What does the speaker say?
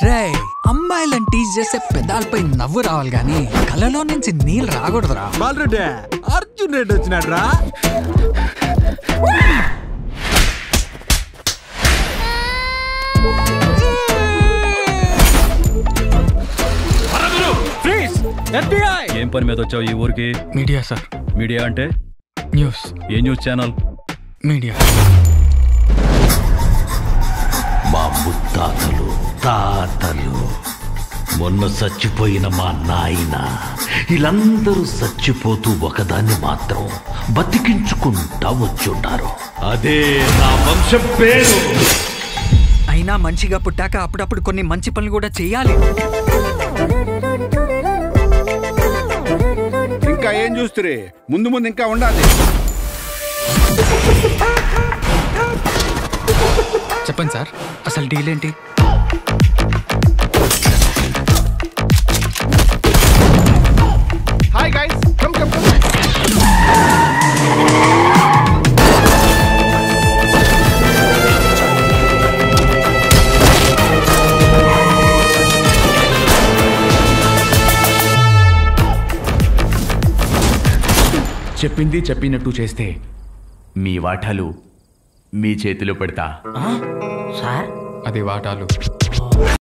రే అమ్మాయిలను టీజ్ చేసే పెదాలపై నవ్వు రావాలి గాని కళ్ళలో నుంచి నీళ్ళు రాకూడదురా బాలరెడ్డి అర్జున్ రెడ్డి వచ్చినాడు రా ఏం పని మీద వచ్చావు ఈ ఊరికి మీడియా సార్ మీడియా అంటే న్యూస్ ఏ న్యూస్ ఛానల్ మీడియా మా ముత్తాతలు తాతలు మొన్న చచ్చిపోయిన మా నాయన వీళ్ళందరూ చచ్చిపోతూ ఒకదాన్ని మాత్రం బతికించుకుంటా వచ్చుంటారు అదే నా వంశం పేరు అయినా మంచిగా పుట్టాక అప్పుడప్పుడు కొన్ని మంచి పనులు కూడా చేయాలి ఇంకా ఏం చూస్తురే ముందు ముందు ఇంకా ఉండాలి చెప్పండి సార్ అసలు డీల్ ఏంటి hi guys come come come చెప్పింది చెప్పినట్టు చేస్తే మీ వాటాలు మీ చేతిలో పెడతా అది వాటాలు